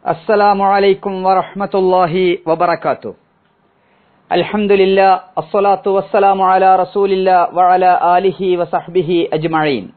السلام عليكم ورحمة الله وبركاته الحمد لله الصلاة والسلام على رسول الله وعلى آله وصحبه أجمعين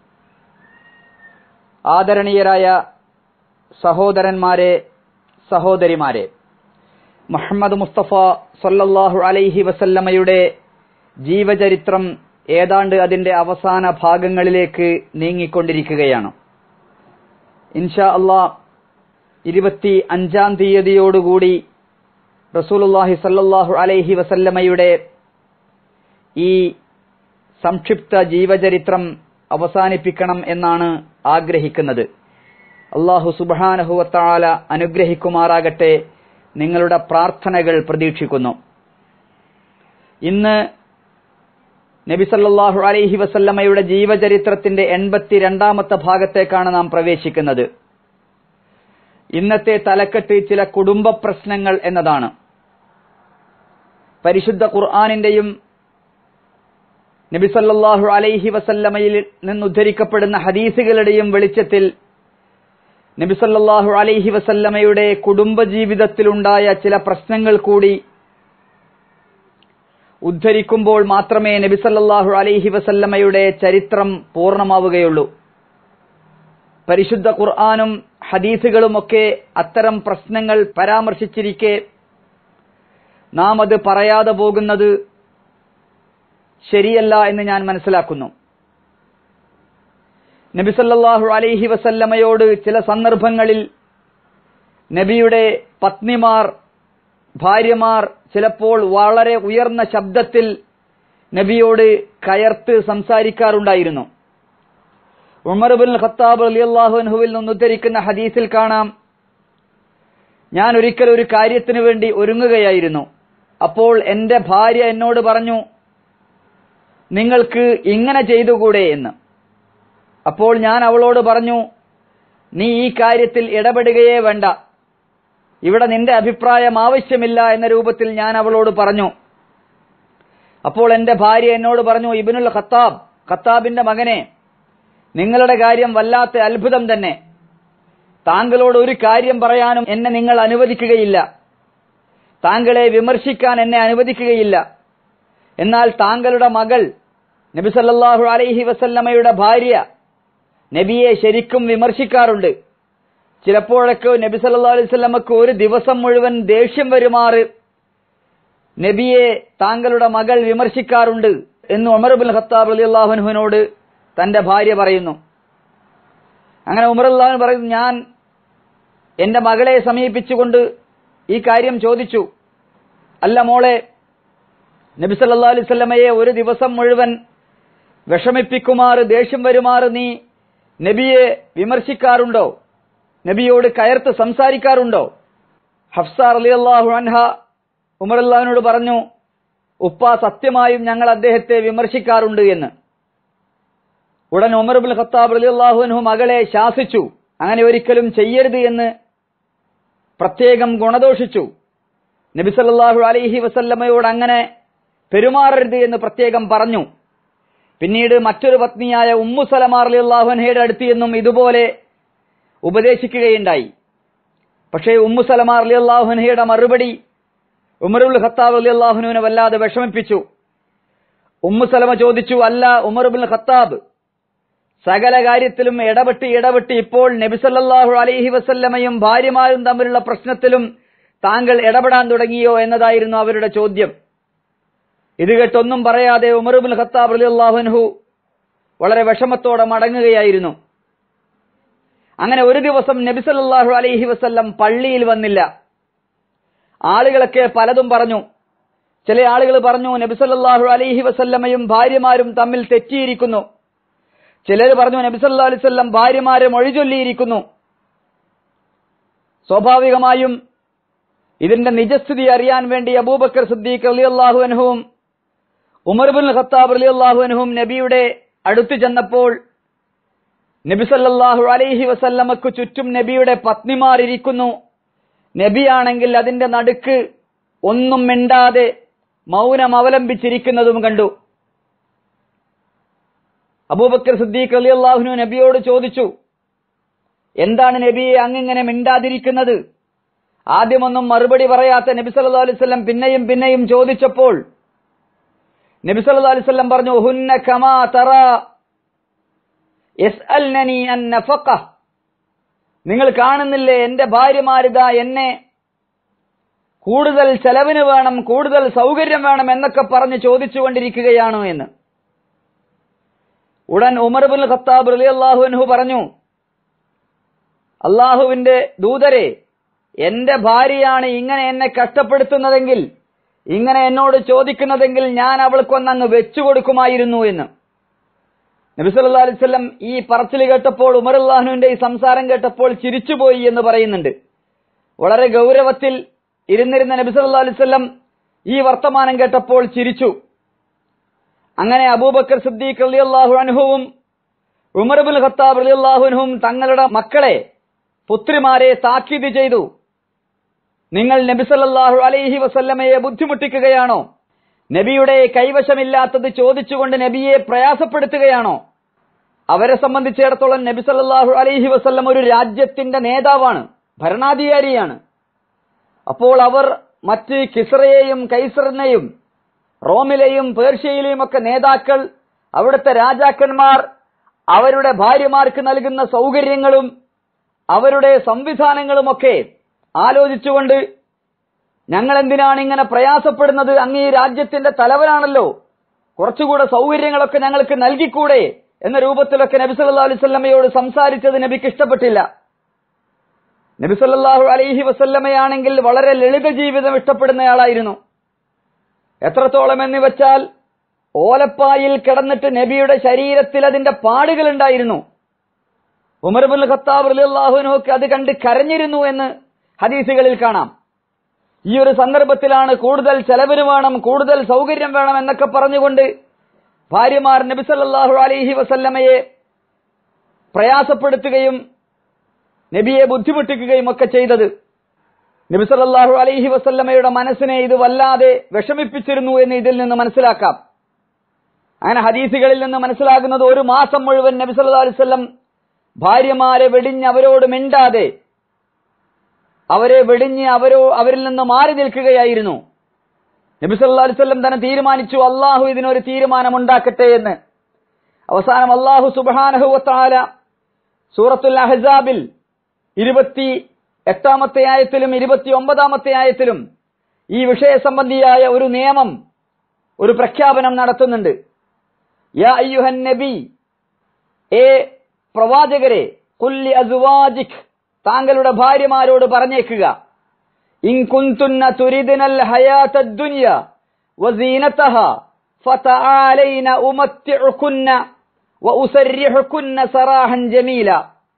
ആദരണീയരായ സഹോദരന്മാരെ സഹോദരിമാരെ മുഹമ്മദ് മുസ്തഫ സല്ലല്ലാഹു അലൈഹി വസല്ലമയുടെ ജീവചരിത്രം ഏതാണ്ട് അതിന്റെ അവസാന ഭാഗങ്ങളിലേക്ക് നീങ്ങിക്കൊണ്ടിരിക്കുകയാണ് ഇൻഷാ അള്ളാ ഇരുപത്തി അഞ്ചാം തീയതിയോടുകൂടി റസൂലുല്ലാഹി സല്ലല്ലാഹു അലൈഹി വസല്ലമയുടെ ഈ സംക്ഷിപ്ത ജീവചരിത്രം അവസാനിപ്പിക്കണം എന്നാണ് ആഗ്രഹിക്കുന്നത് അള്ളാഹു സുബാനഹുവത്താല അനുഗ്രഹിക്കുമാറാകട്ടെ നിങ്ങളുടെ പ്രാർത്ഥനകൾ പ്രതീക്ഷിക്കുന്നു ഇന്ന് നബി സല്ലല്ലാഹു അലൈഹി വസല്ലമയുടെ ജീവചരിത്രത്തിന്റെ എൺപത്തിരണ്ടാമത്തെ ഭാഗത്തേക്കാണ് നാം പ്രവേശിക്കുന്നത് ഇന്നത്തെ തലക്കെട്ട് ചില കുടുംബ പ്രശ്നങ്ങൾ എന്നതാണ് പരിശുദ്ധ ഖുർആാനിന്റെയും നബിസല്ലാഹു അലൈഹി വസല്ലമയിൽ നിന്നുദ്ധരിക്കപ്പെടുന്ന ഹദീസുകളുടെയും വെളിച്ചത്തിൽ നബിസല്ലാഹു അലൈഹി വസല്ലമയുടെ കുടുംബജീവിതത്തിലുണ്ടായ ചില പ്രശ്നങ്ങൾ കൂടി ഉദ്ധരിക്കുമ്പോൾ മാത്രമേ നബിസല്ലാഹു അലൈഹി വസല്ലമയുടെ ചരിത്രം പൂർണ്ണമാവുകയുള്ളൂ പരിശുദ്ധ ഖുർആാനും ഹദീസുകളുമൊക്കെ അത്തരം പ്രശ്നങ്ങൾ പരാമർശിച്ചിരിക്കെ നാം അത് പറയാതെ പോകുന്നത് ശരിയല്ല എന്ന് ഞാൻ മനസ്സിലാക്കുന്നു നബി സല്ലല്ലാഹു അലൈഹി വസല്ലമയോട് ചില സന്ദർഭങ്ങളിൽ നബിയുടെ പത്നിമാർ ഭാര്യമാർ ചിലപ്പോൾ വളരെ ഉയർന്ന ശബ്ദത്തിൽ നബിയോട് കയർത്ത് സംസാരിക്കാറുണ്ടായിരുന്നു ഉമർ ബിൻ ഖത്താബ് അലിയല്ലാഹു അൻഹുവിൽ നിന്ന് ഉദ്ധരിക്കുന്ന ഹദീസിൽ കാണാം ഞാൻ ഒരിക്കൽ ഒരു കാര്യത്തിനു വേണ്ടി ഒരുങ്ങുകയായിരുന്നു അപ്പോൾ എന്റെ ഭാര്യ എന്നോട് പറഞ്ഞു നിങ്ങൾക്ക് ഇങ്ങനെ ചെയ്തുകൂടെ എന്ന് അപ്പോൾ ഞാൻ അവളോട് പറഞ്ഞു നീ ഈ കാര്യത്തിൽ ഇടപെടുകയേ വേണ്ട ഇവിടെ നിന്റെ അഭിപ്രായം ആവശ്യമില്ല എന്ന രൂപത്തിൽ ഞാൻ അവളോട് പറഞ്ഞു അപ്പോൾ എന്റെ ഭാര്യ എന്നോട് പറഞ്ഞു ഇബിനുൽ ഖത്താബ് ഖത്താബിന്റെ മകനെ നിങ്ങളുടെ കാര്യം വല്ലാത്ത അത്ഭുതം തന്നെ താങ്കളോട് ഒരു കാര്യം പറയാനും എന്നെ നിങ്ങൾ അനുവദിക്കുകയില്ല താങ്കളെ വിമർശിക്കാൻ എന്നെ അനുവദിക്കുകയില്ല എന്നാൽ താങ്കളുടെ മകൾ നബി സല്ലല്ലാഹു അലൈഹി വസല്ലമയുടെ ഭാര്യ നബിയെ ശരിക്കും വിമർശിക്കാറുണ്ട് ചിലപ്പോഴൊക്കെ നബി സല്ലല്ലാഹു അലൈഹി വസല്ലമക്ക് ഒരു ദിവസം മുഴുവൻ ദേഷ്യം വരുമാറ് നബിയെ താങ്കളുടെ മകൾ വിമർശിക്കാറുണ്ട് എന്ന് ഉമർ ബിൻ ഖത്താബ് റളിയല്ലാഹു അൻഹുവിനോട് തന്റെ ഭാര്യ പറയുന്നു അങ്ങനെ ഉമർ അള്ളാഹു പറയുന്നു ഞാൻ എന്റെ മകളെ സമീപിച്ചുകൊണ്ട് ഈ കാര്യം ചോദിച്ചു അല്ല മോളെ നബി സല്ലല്ലാഹു അലൈഹി വസല്ലമയെ ഒരു ദിവസം മുഴുവൻ വിഷമിപ്പിക്കുമാറ് ദേഷ്യം വരുമാറ് നീ നബിയെ വിമർശിക്കാറുണ്ടോ നബിയോട് കയർത്ത് സംസാരിക്കാറുണ്ടോ ഹഫ്സ റളിയല്ലാഹു അൻഹ ഉമർ അള്ളാഹുവിനോട് പറഞ്ഞു ഉപ്പ സത്യമായും ഞങ്ങൾ അദ്ദേഹത്തെ വിമർശിക്കാറുണ്ട് എന്ന് ഉടൻ ഉമർ ബിൻ ഖത്താബ് റളിയല്ലാഹു അൻഹു മകളെ ശാസിച്ചു അങ്ങനെ ഒരിക്കലും ചെയ്യരുത് എന്ന് പ്രത്യേകം ഗുണദോഷിച്ചു നബി സല്ലല്ലാഹു അലൈഹി വസല്ലമയോട് അങ്ങനെ പെരുമാറരുത് എന്ന് പ്രത്യേകം പറഞ്ഞു പിന്നീട് മറ്റൊരു പത്നിയായ ഉമ്മു സലമാർ റളിയല്ലാഹു അൻഹയുടെ അടുത്ത് എന്നും ഇതുപോലെ ഉപദേശിക്കുകയുണ്ടായി പക്ഷേ ഉമ്മു സലമാർ റളിയല്ലാഹു അൻഹയുടെ മറുപടി ഉമറുൽ ഖത്താബ് റളിയല്ലാഹുവിനെ വല്ലാതെ വിഷമിപ്പിച്ചു ഉമ്മു സലമ ചോദിച്ചു അല്ല ഉമർ ബിൻ ഖത്താബ് സകല കാര്യത്തിലും ഇടപെട്ട് ഇടപെട്ട് ഇപ്പോൾ നബിസല്ലാഹു അലൈഹി വസല്ലമയും ഭാര്യമാരും തമ്മിലുള്ള പ്രശ്നത്തിലും താങ്കൾ ഇടപെടാൻ തുടങ്ങിയോ എന്നതായിരുന്നു അവരുടെ ചോദ്യം ഇത് കേട്ടൊന്നും പറയാതെ ഉമറുബുൽ ഖത്താബ് അലിഅള്ളാഹുൻഹു വളരെ വിഷമത്തോടെ മടങ്ങുകയായിരുന്നു അങ്ങനെ ഒരു ദിവസം നബിസല്ലാഹു അലൈഹി വസല്ലം പള്ളിയിൽ വന്നില്ല ആളുകളൊക്കെ പലതും പറഞ്ഞു ചില ആളുകൾ പറഞ്ഞു നബിസല്ലാഹു അലൈഹി വസല്ലമയും ഭാര്യമാരും തമ്മിൽ തെറ്റിയിരിക്കുന്നു ചിലർ പറഞ്ഞു നബിസല്ലാ അലൈവല്ലം ഭാര്യമാരെ മൊഴി ചൊല്ലിയിരിക്കുന്നു സ്വാഭാവികമായും ഇതിന്റെ നിജസ്ഥിതി അറിയാൻ വേണ്ടി അബൂബക്കർ സിദ്ദീഖ് അലി അള്ളാഹു അനഹുവും ഉമർബുൽ ഖത്താബ് അലി അള്ളാഹു അനഹും നബിയുടെ അടുത്തു ചെന്നപ്പോൾ നബി സല്ലല്ലാഹു അലൈഹി വസല്ലമക്ക് ചുറ്റും നബിയുടെ പത്നിമാർ ഇരിക്കുന്നു നബിയാണെങ്കിൽ അതിന്റെ നടുക്ക് ഒന്നും മിണ്ടാതെ മൗനം അവലംബിച്ചിരിക്കുന്നതും കണ്ടു അബൂബക്കർ സിദ്ദീഖ് അലി അള്ളാഹുനു നബിയോട് ചോദിച്ചു എന്താണ് നബിയെ അങ്ങിങ്ങനെ മിണ്ടാതിരിക്കുന്നത് ആദ്യമൊന്നും മറുപടി പറയാത്ത നബി സല്ലല്ലാഹു അലൈഹി വസല്ലം പിന്നെയും പിന്നെയും ചോദിച്ചപ്പോൾ നബി സല്ലല്ലാഹു അലൈഹി വസല്ലം പറഞ്ഞു ഹുന്ന കമാ തറ യസ്അൽനനി അൻ നഫഖ നിങ്ങൾ കാണുന്നില്ലേ എന്റെ ഭാര്യമാരിതാ എന്നെ കൂടുതൽ ചെലവിന് വേണം കൂടുതൽ സൗകര്യം വേണം എന്നൊക്കെ പറഞ്ഞ് ചോദിച്ചുകൊണ്ടിരിക്കുകയാണ് എന്ന് ഉടൻ ഉമർ ബിൻ ഖത്താബ് റളിയല്ലാഹു അൻഹു പറഞ്ഞു അള്ളാഹുവിന്റെ ദൂതരെ എന്റെ ഭാര്യയാണ് ഇങ്ങനെ എന്നെ കഷ്ടപ്പെടുത്തുന്നതെങ്കിൽ ഇങ്ങനെ എന്നോട് ചോദിക്കുന്നതെങ്കിൽ ഞാൻ അവൾക്കൊന്നങ്ങ് വെച്ചു കൊടുക്കുമായിരുന്നു എന്ന് നബി സല്ലല്ലാഹു അലൈഹി വസല്ലം ഈ പറച്ചിൽ കേട്ടപ്പോൾ ഉമർ അള്ളാഹുവിന്റെ ഈ സംസാരം കേട്ടപ്പോൾ ചിരിച്ചുപോയി എന്ന് പറയുന്നുണ്ട് വളരെ ഗൗരവത്തിൽ ഇരുന്നിരുന്ന നബി സല്ലല്ലാഹു അലൈഹി വസല്ലം ഈ വർത്തമാനം കേട്ടപ്പോൾ ചിരിച്ചു അങ്ങനെ അബൂബക്കർ സിദ്ദീഖ് റളിയല്ലാഹു അൻഹുവും ഉമർ ബിൻ ഖത്താബ് റളിയല്ലാഹു അൻഹുവും തങ്ങളുടെ മക്കളെ പുത്രിമാരെ താക്കീത് ചെയ്തു നിങ്ങൾ നബി സല്ലല്ലാഹു അലൈഹി വസല്ലമയെ ബുദ്ധിമുട്ടിക്കുകയാണോ നബിയുടെ കൈവശമില്ലാത്തത് ചോദിച്ചുകൊണ്ട് നബിയെ പ്രയാസപ്പെടുത്തുകയാണോ അവരെ സംബന്ധിച്ചിടത്തോളം നബി സല്ലല്ലാഹു അലൈഹി വസല്ലം ഒരു രാജ്യത്തിന്റെ നേതാവാണ് ഭരണാധികാരിയാണ് അപ്പോൾ അവർ മറ്റ് കിസ്റയെയും കൈസറിനെയും റോമിലെയും പേർഷ്യയിലെയും ഒക്കെ നേതാക്കൾ അവിടുത്തെ രാജാക്കന്മാർ അവരുടെ ഭാര്യമാർക്ക് നൽകുന്ന സൗകര്യങ്ങളും അവരുടെ സംവിധാനങ്ങളുമൊക്കെ ആലോചിച്ചുകൊണ്ട് ഞങ്ങൾ എന്തിനാണ് ഇങ്ങനെ പ്രയാസപ്പെടുന്നത് അങ്ങ് ഈ രാജ്യത്തിന്റെ തലവനാണല്ലോ കുറച്ചുകൂടെ സൗകര്യങ്ങളൊക്കെ ഞങ്ങൾക്ക് നൽകിക്കൂടെ എന്ന രൂപത്തിലൊക്കെ നബി സല്ലല്ലാഹു അലൈഹി വസല്ലമയോട് സംസാരിച്ചത് നബിക്ക് ഇഷ്ടപ്പെട്ടില്ല നബി സല്ലല്ലാഹു അലൈഹി വസല്ലമയാണെങ്കിൽ വളരെ ലളിത ജീവിതം ഇഷ്ടപ്പെടുന്നയാളായിരുന്നു എത്രത്തോളം എന്ന് വെച്ചാൽ ഓലപ്പായിൽ കിടന്നിട്ട് നബിയുടെ ശരീരത്തിൽ അതിന്റെ പാടുകൾ ഉണ്ടായിരുന്നു ഉമർ ബുൽ ഖത്താബ് റളിയല്ലാഹുവിനൊക്കെ അത് കണ്ട് കരഞ്ഞിരുന്നു എന്ന് ഹദീസുകളിൽ കാണാം ഈ ഒരു സന്ദർഭത്തിലാണ് കൂടുതൽ ചെലവിന് വേണം കൂടുതൽ സൗകര്യം വേണം എന്നൊക്കെ പറഞ്ഞുകൊണ്ട് ഭാര്യമാർ നബി സല്ലല്ലാഹു അലൈഹി വസല്ലമയെ പ്രയാസപ്പെടുത്തുകയും നബിയെ ബുദ്ധിമുട്ടിക്കുകയും ഒക്കെ ചെയ്തത് നബി സല്ലല്ലാഹു അലൈഹി വസല്ലമയുടെ മനസ്സിനെ ഇത് വല്ലാതെ വിഷമിപ്പിച്ചിരുന്നു എന്ന് ഇതിൽ നിന്ന് മനസ്സിലാക്കാം അങ്ങനെ ഹദീസുകളിൽ നിന്ന് മനസ്സിലാകുന്നത് ഒരു മാസം മുഴുവൻ നബി സല്ലല്ലാഹു അലൈഹി വസല്ലം ഭാര്യമാരെ വെടിഞ്ഞ് അവരോട് മിണ്ടാതെ അവരെ വെടിഞ്ഞ് അവരോ അവരിൽ നിന്ന് മാറി നിൽക്കുകയായിരുന്നു നബി സല്ലല്ലാഹു അലൈഹി വസല്ലം തന്നെ തീരുമാനിച്ചു അള്ളാഹു ഇതിനൊരു തീരുമാനം ഉണ്ടാക്കട്ടെ എന്ന് അവസാനം അള്ളാഹു സുബ്ഹാനഹു വതആല സൂറത്തുൽ അഹ്സാബിൽ ഇരുപത്തി എട്ടാമത്തെ ആയത്തിലും ഇരുപത്തി ഒമ്പതാമത്തെ ആയത്തിലും ഈ വിഷയ സംബന്ധിയായ ഒരു നിയമം ഒരു പ്രഖ്യാപനം നടത്തുന്നുണ്ട് യാ അയ്യുഹൻ നബി ഏ പ്രവാചകരെ കുല്ലി അസുവാജിക് താങ്കളുടെ ഭാര്യമാരോട് പറഞ്ഞേക്കുക ഇൻ കുന്തുന്ന തുരിദിനൽ ഹയാത്ത ദുനിയ വസീനതഹ ഫതആലൈന ഉമത്തിഉകുന്ന വഉസരിഹുകുന്ന സറാഹൻ ജമീല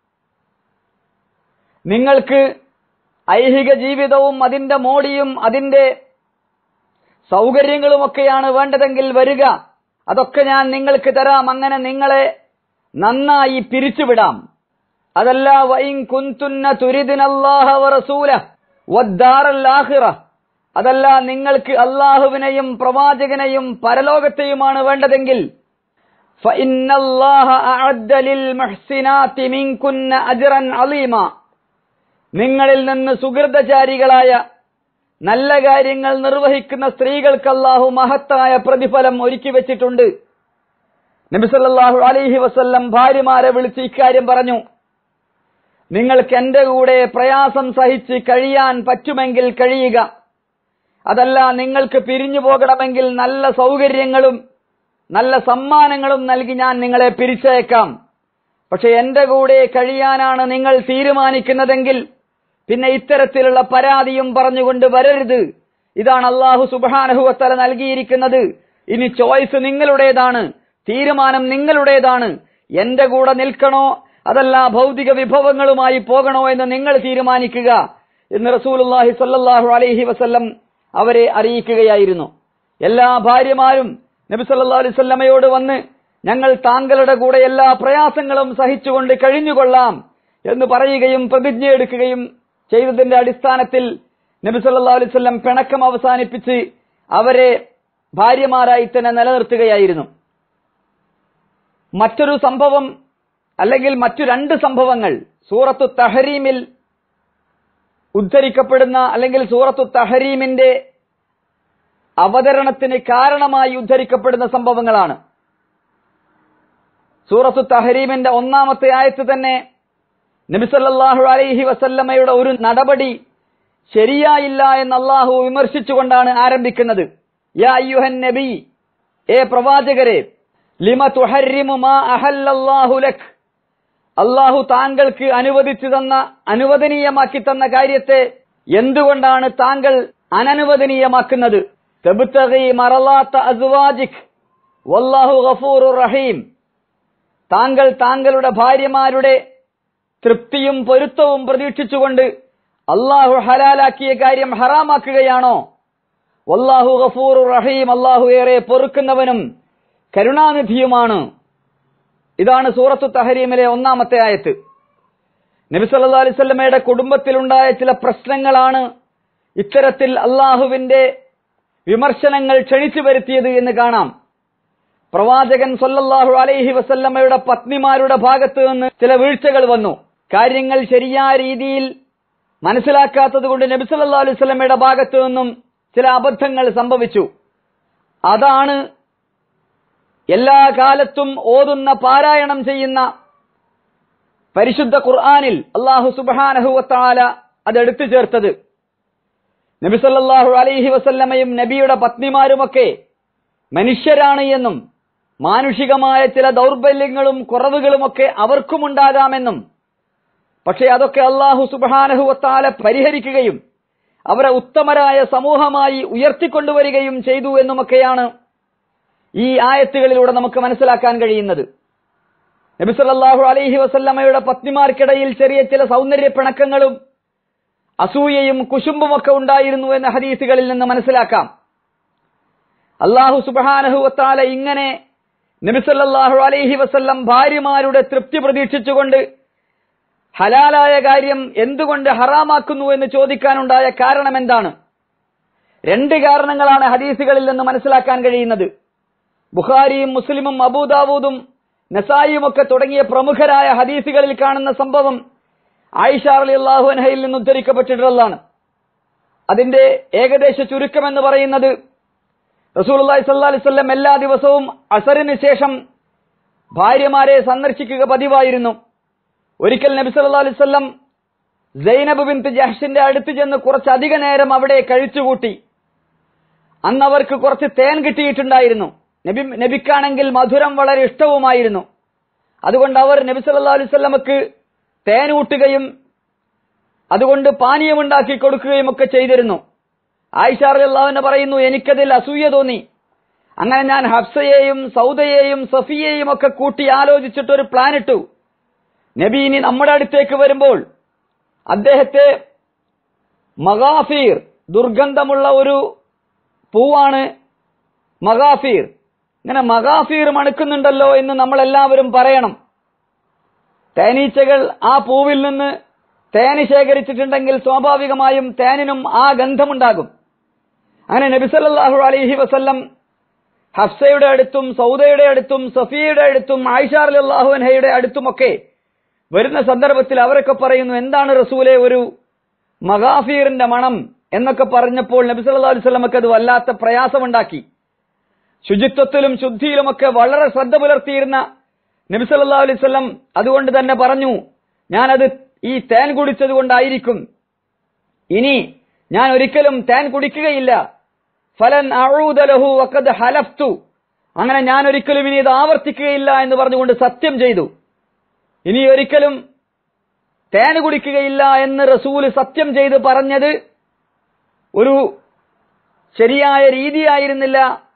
നിങ്ങൾക്ക് ഐഹിക ജീവിതവും അതിന്റെ മോടിയും അതിന്റെ സൗകര്യങ്ങളുമൊക്കെയാണ് വേണ്ടതെങ്കിൽ വരിക അതൊക്കെ ഞാൻ നിങ്ങൾക്ക് തരാം അങ്ങനെ നിങ്ങളെ നന്നായി പിരിച്ചുവിടാം അതല്ല വൈൻ കുന്തുന്ന തുരിദിനല്ലാഹ വറസൂല വദ്ദാറല്ലാഹിറ അതല്ല നിങ്ങൾക്ക് അള്ളാഹുവിനെയും പ്രവാചകനെയും പരലോകത്തെയുമാണ് വേണ്ടതെങ്കിൽ فإن الله أعد للمحسنات منكن أجرا عظيما നിങ്ങളിൽ നിന്ന് സുഹൃതചാരികളായ നല്ല കാര്യങ്ങൾ നിർവഹിക്കുന്ന സ്ത്രീകൾക്ക് അല്ലാഹു മഹത്തായ പ്രതിഫലം ഒരുക്കി വെച്ചിട്ടുണ്ട് നബിസല്ലാഹു അലൈഹി വസല്ലം ഭാര്യമാരെ വിളിച്ച് ഇക്കാര്യം പറഞ്ഞു നിങ്ങൾക്ക് എന്റെ കൂടെ പ്രയാസം സഹിച്ച് കഴിയാൻ പറ്റുമെങ്കിൽ കഴിയുക അതല്ല നിങ്ങൾക്ക് പിരിഞ്ഞു പോകണമെങ്കിൽ നല്ല സൗകര്യങ്ങളും നല്ല സമ്മാനങ്ങളും നൽകി ഞാൻ നിങ്ങളെ പിരിച്ചേക്കാം പക്ഷെ എന്റെ കൂടെ കഴിയാനാണ് നിങ്ങൾ തീരുമാനിക്കുന്നതെങ്കിൽ പിന്നെ ഇത്തരത്തിലുള്ള പരാതിയും പറഞ്ഞുകൊണ്ട് വരരുത് ഇതാണ് അള്ളാഹു സുബാനഹുവത്തല നൽകിയിരിക്കുന്നത് ഇനി ചോയ്സ് നിങ്ങളുടേതാണ് തീരുമാനം നിങ്ങളുടേതാണ് എന്റെ കൂടെ നിൽക്കണോ അതല്ല ഭൗതിക വിഭവങ്ങളുമായി പോകണോ എന്ന് നിങ്ങൾ തീരുമാനിക്കുക എന്ന് റസൂലുല്ലാഹി സല്ലാഹു അലൈഹി വസല്ലം അവരെ അറിയിക്കുകയായിരുന്നു എല്ലാ ഭാര്യമാരും നബി സല്ലാ അലൈഹി സ്വല്ലമയോട് വന്ന് ഞങ്ങൾ താങ്കളുടെ കൂടെ എല്ലാ പ്രയാസങ്ങളും സഹിച്ചുകൊണ്ട് കഴിഞ്ഞുകൊള്ളാം എന്ന് പറയുകയും പ്രതിജ്ഞയെടുക്കുകയും ചെയ്തതിന്റെ അടിസ്ഥാനത്തിൽ നബി സല്ലാ അലൈഹി സ്വല്ലം പിണക്കം അവസാനിപ്പിച്ച് അവരെ ഭാര്യമാരായി തന്നെ നിലനിർത്തുകയായിരുന്നു മറ്റൊരു സംഭവം അല്ലെങ്കിൽ മറ്റു രണ്ട് സംഭവങ്ങൾ സൂറത്തു തഹരീമിൽ ഉദ്ധരിക്കപ്പെടുന്ന അല്ലെങ്കിൽ സൂറത്തു തഹരീമിന്റെ അവതരണത്തിന് കാരണമായി ഉദ്ധരിക്കപ്പെടുന്ന സംഭവങ്ങളാണ് സൂറത്തു തഹരീമിന്റെ ഒന്നാമത്തെ ആയത്ത് തന്നെ നബിസല്ലാഹു അലൈഹി വസല്ലമയുടെ ഒരു നടപടി ശരിയായില്ല എന്ന് അള്ളാഹു വിമർശിച്ചുകൊണ്ടാണ് ആരംഭിക്കുന്നത് യാ അയ്യുഹൻ നബി ഏ പ്രവാചകരെ ലിമ തുഹരിമു മാ അഹല്ലല്ലാഹു ലക് അള്ളാഹു താങ്കൾക്ക് അനുവദിച്ചു തന്ന അനുവദനീയമാക്കി തന്ന കാര്യത്തെ എന്തുകൊണ്ടാണ് താങ്കൾ അനനുവദനീയമാക്കുന്നത് തെബുത്തകി മറലാത്ത അസുവാജിക് വല്ലാഹു ഗഫൂറുർ റഹീം താങ്കൾ താങ്കളുടെ ഭാര്യമാരുടെ തൃപ്തിയും പൊരുത്തവും പ്രതീക്ഷിച്ചുകൊണ്ട് അള്ളാഹു ഹലാലാക്കിയ കാര്യം ഹറാമാക്കുകയാണോ വല്ലാഹു ഗഫൂർ റഹീം അള്ളാഹു ഏറെ പൊറുക്കുന്നവനും കരുണാനിധിയുമാണ് ഇതാണ് സൂറത്തു തഹരീമിലെ ഒന്നാമത്തെ ആയത്ത് നബി സല്ലാ അലിസ്വല്ലമയുടെ കുടുംബത്തിലുണ്ടായ ചില പ്രശ്നങ്ങളാണ് ഇത്തരത്തിൽ അള്ളാഹുവിന്റെ വിമർശനങ്ങൾ ക്ഷണിച്ചു വരുത്തിയത് എന്ന് കാണാം പ്രവാചകൻ സൊല്ലാഹു അലൈഹി വസല്ലമ്മയുടെ പത്നിമാരുടെ ഭാഗത്ത് നിന്ന് ചില വീഴ്ചകൾ വന്നു കാര്യങ്ങൾ ശരിയായ രീതിയിൽ മനസ്സിലാക്കാത്തത് കൊണ്ട് നബി സല്ലാ അലൈഹി സ്വലമയുടെ ഭാഗത്തു നിന്നും ചില അബദ്ധങ്ങൾ സംഭവിച്ചു അതാണ് എല്ലാ കാലത്തും ഓതുന്ന പാരായണം ചെയ്യുന്ന പരിശുദ്ധ ഖുർആാനിൽ അള്ളാഹു സുബാനഹുവത്താല അത് എടുത്തു ചേർത്തത് നബി സല്ലാഹു അലൈഹി വസല്ലമയും നബിയുടെ പത്നിമാരുമൊക്കെ മനുഷ്യരാണ് എന്നും മാനുഷികമായ ചില ദൗർബല്യങ്ങളും കുറവുകളുമൊക്കെ അവർക്കുമുണ്ടാകാമെന്നും പക്ഷേ അതൊക്കെ അള്ളാഹു സുബാനഹുവത്താല പരിഹരിക്കുകയും അവരെ ഉത്തമരായ സമൂഹമായി ഉയർത്തിക്കൊണ്ടുവരികയും ചെയ്തു എന്നുമൊക്കെയാണ് ഈ ആയത്തുകളിലൂടെ നമുക്ക് മനസ്സിലാക്കാൻ കഴിയുന്നത് നബി സല്ലല്ലാഹു അലൈഹി വസല്ലമയുടെ പത്നിമാർക്കിടയിൽ ചെറിയ ചില സൗന്ദര്യ പിണക്കങ്ങളും അസൂയയും കുശുമ്പുമൊക്കെ ഉണ്ടായിരുന്നു എന്ന ഹദീസുകളിൽ നിന്ന് മനസ്സിലാക്കാം അള്ളാഹു സുബാനഹുവത്താല ഇങ്ങനെ നബി സല്ലല്ലാഹു അലൈഹി വസല്ലം ഭാര്യമാരുടെ തൃപ്തി പ്രതീക്ഷിച്ചുകൊണ്ട് ഹലാലായ കാര്യം എന്തുകൊണ്ട് ഹറാമാക്കുന്നു എന്ന് ചോദിക്കാനുണ്ടായ കാരണം എന്താണ് രണ്ട് കാരണങ്ങളാണ് ഹദീസുകളിൽ നിന്ന് മനസ്സിലാക്കാൻ കഴിയുന്നത് ബുഖാരിയും മുസ്ലിമും അബൂദാവൂദും നസായിയും ഒക്കെ തുടങ്ങിയ പ്രമുഖരായ ഹദീസുകളിൽ കാണുന്ന സംഭവം ആയിഷ അലി അള്ളാഹു അൻഹയിൽ നിന്ന് ഉദ്ധരിക്കപ്പെട്ടിട്ടുള്ളതാണ് അതിന്റെ ഏകദേശ ചുരുക്കം എന്ന് പറയുന്നത് റസൂലി സല്ലാ അലിസ്വല്ലം എല്ലാ ദിവസവും അസറിന് ശേഷം ഭാര്യമാരെ സന്ദർശിക്കുക പതിവായിരുന്നു ഒരിക്കൽ നബി സല്ലാ അലിസ്വല്ലം സൈനബ് ബിൻ ജഹ്ഷിന്റെ അടുത്ത് ചെന്ന് കുറച്ചധിക നേരം അവിടെ കഴിച്ചുകൂട്ടി അന്ന് അവർക്ക് കുറച്ച് തേൻ കിട്ടിയിട്ടുണ്ടായിരുന്നു നബി നബിക്കാണെങ്കിൽ മധുരം വളരെ ഇഷ്ടവുമായിരുന്നു അതുകൊണ്ട് അവർ നബി സല്ലാ അലുസല്ലമക്ക് തേനൂട്ടുകയും അതുകൊണ്ട് പാനീയമുണ്ടാക്കി കൊടുക്കുകയും ഒക്കെ ചെയ്തിരുന്നു ആയിഷ അള്ളാഹുവിനെ പറയുന്നു എനിക്കതിൽ അസൂയ തോന്നി അങ്ങനെ ഞാൻ ഹഫ്സയെയും സൗദയെയും സഫിയെയും ഒക്കെ കൂട്ടി ആലോചിച്ചിട്ട് ഒരു പ്ലാൻ ഇട്ടു നബി ഇനി നമ്മുടെ അടുത്തേക്ക് വരുമ്പോൾ അദ്ദേഹത്തെ മഗാഫീർ ദുർഗന്ധമുള്ള ഒരു പൂവാണ് മഗാഫീർ ഇങ്ങനെ മഗാഫീർ മണുക്കുന്നുണ്ടല്ലോ എന്ന് നമ്മൾ എല്ലാവരും പറയണം തേനീച്ചകൾ ആ പൂവിൽ നിന്ന് തേന് ശേഖരിച്ചിട്ടുണ്ടെങ്കിൽ സ്വാഭാവികമായും തേനിനും ആ ഗന്ധമുണ്ടാകും അങ്ങനെ നബിസല്ലാഹു അലൈഹി വസല്ലം ഹഫ്സയുടെ അടുത്തും സൗദയുടെ അടുത്തും സഫിയയുടെ അടുത്തും ആയിഷാർ അള്ളാഹു അൻഹയുടെ അടുത്തുമൊക്കെ വരുന്ന സന്ദർഭത്തിൽ അവരൊക്കെ പറയുന്നു എന്താണ് റസൂലെ ഒരു മഗാഫീറിന്റെ മണം എന്നൊക്കെ പറഞ്ഞപ്പോൾ നബി സല്ലല്ലാഹു അലൈഹി വസല്ലമക്ക് അത് വല്ലാത്ത പ്രയാസമുണ്ടാക്കി ശുചിത്വത്തിലും ശുദ്ധിയിലുമൊക്കെ വളരെ ശ്രദ്ധ പുലർത്തിയിരുന്ന നബി സല്ലല്ലാഹു അലൈഹി വസല്ലം അതുകൊണ്ട് തന്നെ പറഞ്ഞു ഞാനത് ഈ തേൻ കുടിച്ചത് കൊണ്ടായിരിക്കും ഇനി ഞാൻ ഒരിക്കലും തേൻ കുടിക്കുകയില്ല ഫലൻ അഴൂദലഹു വക്കത് ഹലഫ്തു അങ്ങനെ ഞാൻ ഒരിക്കലും ഇനി ഇത് ആവർത്തിക്കുകയില്ല എന്ന് പറഞ്ഞുകൊണ്ട് സത്യം ചെയ്തു ഇനി ഒരിക്കലും തേൻ കുടിക്കുകയില്ല എന്ന് റസൂല് സത്യം ചെയ്ത് പറഞ്ഞത് ഒരു ശരിയായ രീതിയായിരുന്നില്ല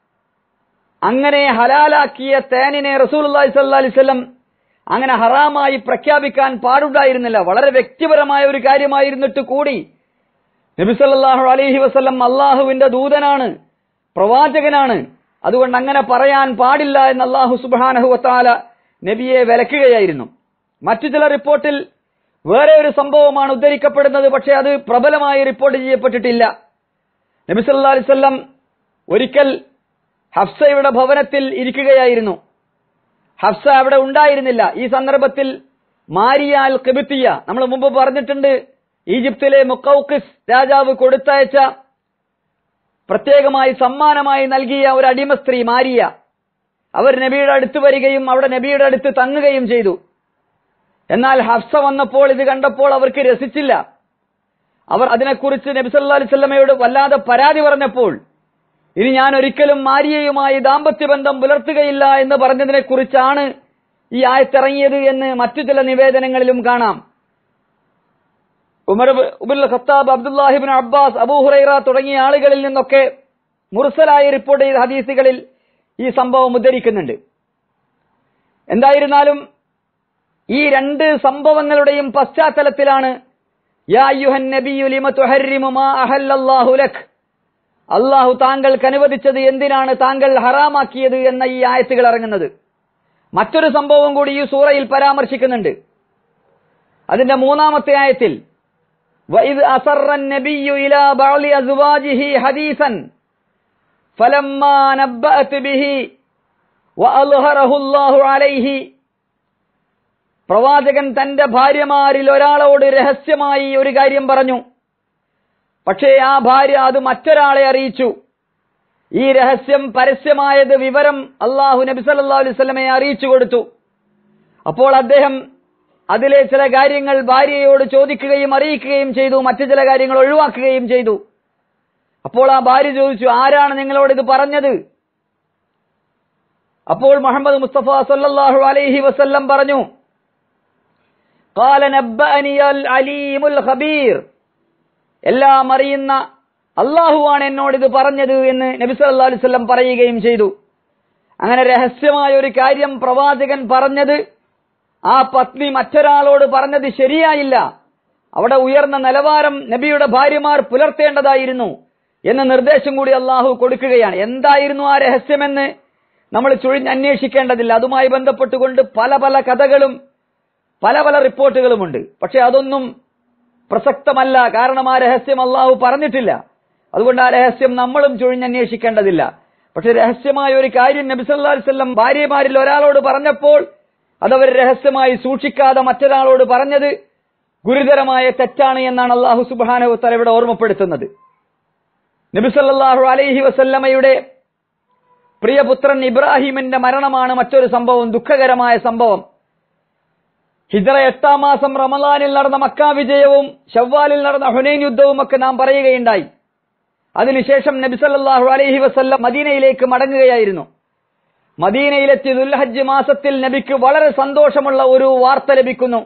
അങ്ങനെ ഹലാലാക്കിയ തേനിനെ റസൂൽ അള്ളാഹി സല്ലാ അലിസ്ലം അങ്ങനെ ഹറാമായി പ്രഖ്യാപിക്കാൻ പാടുണ്ടായിരുന്നില്ല വളരെ വ്യക്തിപരമായ ഒരു കാര്യമായിരുന്നിട്ട് കൂടി നബി സല്ലല്ലാഹു അലൈഹി വസല്ലം അള്ളാഹുവിന്റെ ദൂതനാണ് പ്രവാചകനാണ് അതുകൊണ്ട് അങ്ങനെ പറയാൻ പാടില്ല എന്ന് അള്ളാഹു സുബ്ഹാനഹു വതാല നബിയെ വിലക്കുകയായിരുന്നു മറ്റു ചില റിപ്പോർട്ടിൽ വേറെ ഒരു സംഭവമാണ് ഉദ്ധരിക്കപ്പെടുന്നത് പക്ഷേ അത് പ്രബലമായി റിപ്പോർട്ട് ചെയ്യപ്പെട്ടിട്ടില്ല നബി സല്ലല്ലാഹു അലൈഹി വസല്ലം ഒരിക്കൽ ഹഫ്സയുടെ ഭവനത്തിൽ ഇരിക്കുകയായിരുന്നു ഹഫ്സ അവിടെ ഉണ്ടായിരുന്നില്ല ഈ സന്ദർഭത്തിൽ മാരിയ അൽ കിബിത്തിയ നമ്മൾ മുമ്പ് പറഞ്ഞിട്ടുണ്ട് ഈജിപ്തിലെ മുക്കൌക്കിസ് രാജാവ് കൊടുത്തയച്ച പ്രത്യേകമായി സമ്മാനമായി നൽകിയ ഒരു അടിമ സ്ത്രീ മാരിയ അവർ നബിയുടെ അടുത്ത് വരികയും അവിടെ നബിയുടെ അടുത്ത് തങ്ങുകയും ചെയ്തു എന്നാൽ ഹഫ്സ വന്നപ്പോൾ ഇത് കണ്ടപ്പോൾ അവർക്ക് രസിച്ചില്ല അവർ അതിനെക്കുറിച്ച് നബി സല്ലല്ലാഹു അലൈഹി വസല്ലമയോട് വല്ലാതെ പരാതി പറഞ്ഞപ്പോൾ ഇനി ഞാൻ ഒരിക്കലും മാരിയയുമായി ദാമ്പത്യ ബന്ധം പുലർത്തുകയില്ല എന്ന് പറഞ്ഞതിനെ കുറിച്ചാണ് ഈ ആയത്തിറങ്ങിയത് എന്ന് മറ്റു ചില നിവേദനങ്ങളിലും കാണാം ഉമർ ഉബുൽ Khattab Abdullah ibn Abbas Abu Hurayra തുടങ്ങിയ ആളുകളിൽ നിന്നൊക്കെ മുർസലായി റിപ്പോർട്ട് ചെയ്ത ഹദീസുകളിൽ ഈ സംഭവം ഉദ്ധരിക്കുന്നുണ്ട് എന്തായിരുന്നാലും ഈ രണ്ട് സംഭവങ്ങളുടെയും പശ്ചാത്തലത്തിലാണ് യാ അയ്യുഹൻ നബിയു ലിമ തുഹർരിമു മാ അഹല്ലല്ലാഹു ലക് അള്ളാഹു താങ്കൾക്ക് അനുവദിച്ചത് എന്തിനാണ് താങ്കൾ ഹറാമാക്കിയത് എന്ന ഈ ആയത്തുകൾ ഇറങ്ങുന്നത് മറ്റൊരു സംഭവം കൂടി ഈ സൂറയിൽ പരാമർശിക്കുന്നുണ്ട് അതിന്റെ മൂന്നാമത്തെ ആയത്തിൽ وَإِذْ أَسَرَّ النَّبِيُّ إِلَى بَعْضِ أَزْوَاجِهِ حَدِيثًا فَلَمَّا نَبَّأَتْ بِهِ وَأَظْهَرَهُ اللَّهُ عَلَيْهِ പ്രവാചകൻ തന്റെ ഭാര്യമാരിൽ ഒരാളോട് രഹസ്യമായി ഒരു കാര്യം പറഞ്ഞു പക്ഷേ ആ ഭാര്യ അത് മറ്റൊരാളെ അറിയിച്ചു ഈ രഹസ്യം പരസ്യമായത് വിവരം അള്ളാഹു നബി സല്ലല്ലാഹു അലൈഹി വസല്ലമയെ അറിയിച്ചു കൊടുത്തു അപ്പോൾ അദ്ദേഹം അതിലെ ചില കാര്യങ്ങൾ ഭാര്യയോട് ചോദിക്കുകയും അറിയിക്കുകയും ചെയ്തു മറ്റു ചില കാര്യങ്ങൾ ഒഴിവാക്കുകയും ചെയ്തു അപ്പോൾ ആ ഭാര്യ ചോദിച്ചു ആരാണ് നിങ്ങളോട് ഇത് പറഞ്ഞത് അപ്പോൾ മുഹമ്മദ് മുസ്തഫ സല്ലല്ലാഹു അലൈഹി വസല്ലം പറഞ്ഞു قال نبأني العليم الخبير എല്ലാം അറിയുന്ന അള്ളാഹുവാണ് എന്നോട് ഇത് പറഞ്ഞത് എന്ന് നബി സല്ലല്ലാഹു അലൈഹി വസല്ലം പറയുകയും ചെയ്തു അങ്ങനെ രഹസ്യമായ ഒരു കാര്യം പ്രവാചകൻ പറഞ്ഞത് ആ പത്നി മറ്റൊരാളോട് പറഞ്ഞത് ശരിയായില്ല അവിടെ ഉയർന്ന നിലവാരം നബിയുടെ ഭാര്യമാർ പുലർത്തേണ്ടതായിരുന്നു എന്ന നിർദ്ദേശം കൂടി അള്ളാഹു കൊടുക്കുകയാണ് എന്തായിരുന്നു ആ രഹസ്യമെന്ന് നമ്മൾ ചുഴിഞ്ഞന്വേഷിക്കേണ്ടതില്ല അതുമായി ബന്ധപ്പെട്ടുകൊണ്ട് പല പല കഥകളും പല പല റിപ്പോർട്ടുകളുമുണ്ട് പക്ഷെ അതൊന്നും പ്രസക്തമല്ല കാരണം ആ രഹസ്യം അള്ളാഹു പറഞ്ഞിട്ടില്ല അതുകൊണ്ട് ആ രഹസ്യം നമ്മളും ചുഴിഞ്ഞന്വേഷിക്കേണ്ടതില്ല പക്ഷെ രഹസ്യമായ ഒരു കാര്യം നബി സല്ലല്ലാഹു അലൈഹി വസല്ലം ഭാര്യമാരിൽ ഒരാളോട് പറഞ്ഞപ്പോൾ അതവർ രഹസ്യമായി സൂക്ഷിക്കാതെ മറ്റൊരാളോട് പറഞ്ഞത് ഗുരുതരമായ തെറ്റാണ് എന്നാണ് അള്ളാഹു സുബ്ഹാനഹു തആല ഇവിടെ ഓർമ്മപ്പെടുത്തുന്നത് നബി സല്ലല്ലാഹു അലൈഹി വസല്ലമയുടെ പ്രിയപുത്രൻ ഇബ്രാഹിമിന്റെ മരണമാണ് മറ്റൊരു സംഭവം ദുഃഖകരമായ സംഭവം ഹിജറ എട്ടാം മാസം റമലാനിൽ നടന്ന മക്ക വിജയവും ഷവ്വാലിൽ നടന്ന ഹുനൈൻ യുദ്ധവും ഒക്കെ നാം പറയുകയുണ്ടായി അതിനുശേഷം നബി സല്ലല്ലാഹു അലൈഹി വസല്ലം മദീനയിലേക്ക് മടങ്ങുകയായിരുന്നു മദീനയിലെത്തി ദുൽഹജ്ജ് മാസത്തിൽ നബിക്ക് വളരെ സന്തോഷമുള്ള ഒരു വാർത്ത ലഭിക്കുന്നു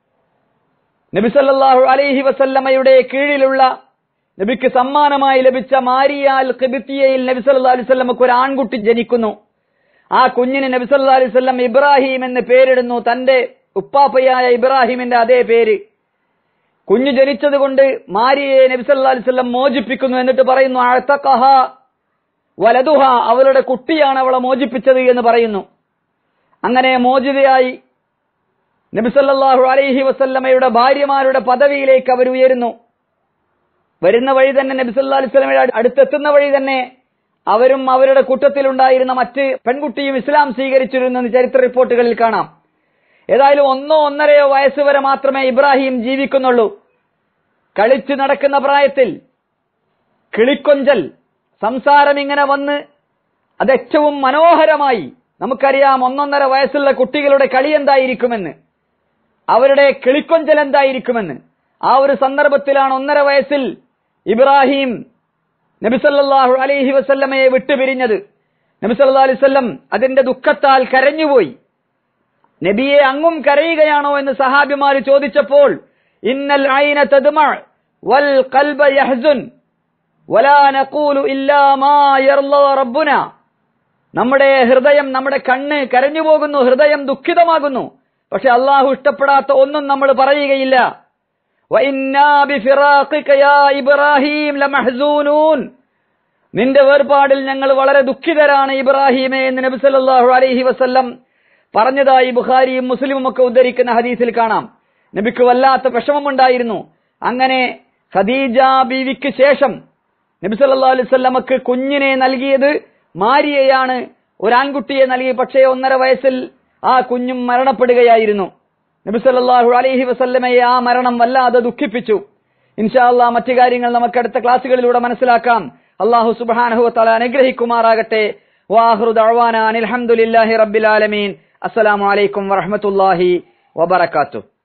നബി സല്ലല്ലാഹു അലൈഹി വസല്ലമയുടെ കീഴിലുള്ള നബിക്ക് സമ്മാനമായി ലഭിച്ച മാരിയാൽ ഖിബിത്തിയയിൽ നബി സല്ലല്ലാഹു അലൈഹി വസല്ലമക്ക് ഒരു ആൺകുട്ടി ജനിക്കുന്നു ആ കുഞ്ഞിന് നബി സല്ലല്ലാഹു അലൈഹി വസല്ലം ഇബ്രാഹിം എന്ന് പേരിടുന്നു തന്റെ ഉപ്പാപ്പയായ ഇബ്രാഹിമിന്റെ അതേ പേര് കുഞ്ഞ് ജനിച്ചതുകൊണ്ട് മാരിയെ നബി സല്ലല്ലാഹു അലൈഹി വസല്ലം മോചിപ്പിക്കുന്നു എന്നിട്ട് പറയുന്നു അഅതഖഹ വലതുഹ അവളുടെ കുട്ടിയാണ് അവളെ മോചിപ്പിച്ചത് എന്ന് പറയുന്നു അങ്ങനെ മോചിതയായി നബി സല്ലല്ലാഹു അലൈഹി വസല്ലമയുടെ ഭാര്യമാരുടെ പദവിയിലേക്ക് അവർ ഉയരുന്നു വരുന്ന വഴി തന്നെ നബി സല്ലല്ലാഹു അലൈഹി വസല്ലമയുടെ അടുത്തെത്തുന്ന വഴി തന്നെ അവരും അവരുടെ കൂട്ടത്തിലുണ്ടായിരുന്ന മറ്റ് പെൺകുട്ടിയും ഇസ്ലാം സ്വീകരിച്ചിരുന്നു എന്ന് ചരിത്ര റിപ്പോർട്ടുകളിൽ കാണാം ഏതായാലും ഒന്നോ ഒന്നരയോ വയസ്സ് വരെ മാത്രമേ ഇബ്രാഹിം ജീവിക്കുന്നുള്ളൂ കളിച്ചു നടക്കുന്ന പ്രായത്തിൽ കിളിക്കൊഞ്ചൽ സംസാരം ഇങ്ങനെ വന്ന് അത് ഏറ്റവും മനോഹരമായി നമുക്കറിയാം ഒന്നൊന്നര വയസ്സുള്ള കുട്ടികളുടെ കളി എന്തായിരിക്കുമെന്ന് അവരുടെ കിളിക്കൊഞ്ചൽ എന്തായിരിക്കുമെന്ന് ആ ഒരു സന്ദർഭത്തിലാണ് ഒന്നര വയസ്സിൽ ഇബ്രാഹിം നബിസല്ലാഹു അലൈഹി വസല്ലമയെ വിട്ടുപിരിഞ്ഞത് നബിസല്ലാ അലൈഹി വസല്ലം അതിന്റെ ദുഃഖത്താൽ കരഞ്ഞുപോയി നബിയെ അങ്ങും കരയുകയാണോ എന്ന് സഹാബിമാർ ചോദിച്ചപ്പോൾ ഇന്നൽ ഐന തദ്മ വൽ ഖൽബ യഹ്സുൻ വലാ നഖൂലു ഇല്ലാ മാ യർള റബ്ബുന നമ്മുടെ ഹൃദയം നമ്മുടെ കണ്ണ് കരഞ്ഞു പോകുന്നു ഹൃദയം ദുഃഖിതമാകുന്നു പക്ഷെ അള്ളാഹു ഇഷ്ടപ്പെടാത്ത ഒന്നും നമ്മൾ പറയുകയില്ല വഇന്നാ ബിഫിറാഖിക യാ ഇബ്രാഹിം ലമഹ്സൂനൂൻ നിന്റെ വേർപാടിൽ ഞങ്ങൾ വളരെ ദുഃഖിതരാണ് ഇബ്രാഹിമെ എന്ന് നബി സല്ലല്ലാഹു അലൈഹി വസല്ലം പറഞ്ഞതായി ബുഖാരിയും മുസ്ലിമും ഒക്കെ ഉദ്ധരിക്കുന്ന ഹദീസിൽ കാണാം നബിക്ക് വല്ലാത്ത വിഷമമുണ്ടായിരുന്നു അങ്ങനെ ഖദീജ ബീവിക്ക് ശേഷം നബി സല്ലല്ലാഹു അലൈഹി വസല്ലമക്ക് കുഞ്ഞിനെ നൽകിയത് മാരിയയാണ് ഒരു ആൺകുട്ടിയെ നൽകി പക്ഷേ ഒന്നര വയസ്സിൽ ആ കുഞ്ഞും മരണപ്പെടുകയായിരുന്നു നബി സല്ലല്ലാഹു അലൈഹി വസല്ലമയെ ആ മരണം വല്ലാതെ ദുഃഖിപ്പിച്ചു ഇൻഷാ അല്ലാ മറ്റു കാര്യങ്ങൾ നമുക്ക് അടുത്ത ക്ലാസ്സുകളിലൂടെ മനസ്സിലാക്കാം അള്ളാഹു സുബ്ഹാനഹു വതആല അനുഗ്രഹിക്കുമാറാകട്ടെ വാഹ്റു ദഅവാന അനിൽ ഹംദുലില്ലാഹി റബ്ബിൽ ആലമീൻ അസ്സലാമു അലൈക്കും വറഹ്മത്തുള്ളാഹി വബറകാതുഹു